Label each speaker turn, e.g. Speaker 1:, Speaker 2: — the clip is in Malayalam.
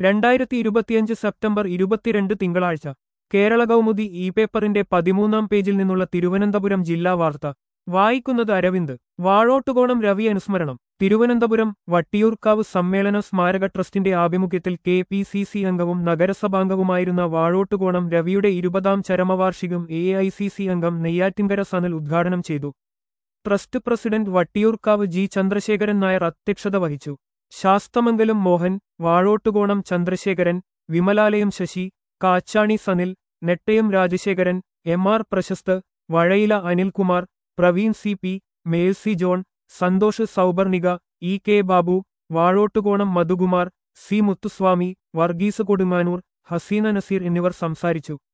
Speaker 1: രണ്ടായിരത്തി ഇരുപത്തിയഞ്ച് സെപ്റ്റംബർ ഇരുപത്തിരണ്ട് തിങ്കളാഴ്ച കേരള കൗമുദി ഇ പേപ്പറിന്റെ പതിമൂന്നാം പേജിൽ നിന്നുള്ള തിരുവനന്തപുരം ജില്ലാ വാർത്ത വായിക്കുന്നത് അരവിന്ദ് വാഴോട്ടുകോണം രവി അനുസ്മരണം തിരുവനന്തപുരം വട്ടിയൂർക്കാവ് സമ്മേളന സ്മാരക ട്രസ്റ്റിന്റെ ആഭിമുഖ്യത്തിൽ കെ പി സി സി അംഗവും നഗരസഭാംഗവുമായിരുന്ന വാഴോട്ടുകോണം രവിയുടെ ഇരുപതാം ചരമവാർഷികം എ ഐ സി സി അംഗം നെയ്യാറ്റിൻകര സനൽ ഉദ്ഘാടനം ചെയ്തു trust president Vattiyoorkavu G Chandrasekharan Nair അധ്യക്ഷത വഹിച്ചു Sasthamangalam Mohan Vazhottukonam Chandrasekharan Vimalalayam Sasi Kachani Sanil Nettayam Rajasekharan M R Prasasth Vazhayila Anilkumar Praveen C P Mercy John Santhosh Soubarnika E K Babu Vazhottukonam Madhukumar C Muthuswamy Varghese Kodunganoor Haseena Nazeer എന്നിവർ സംസാരിച്ചു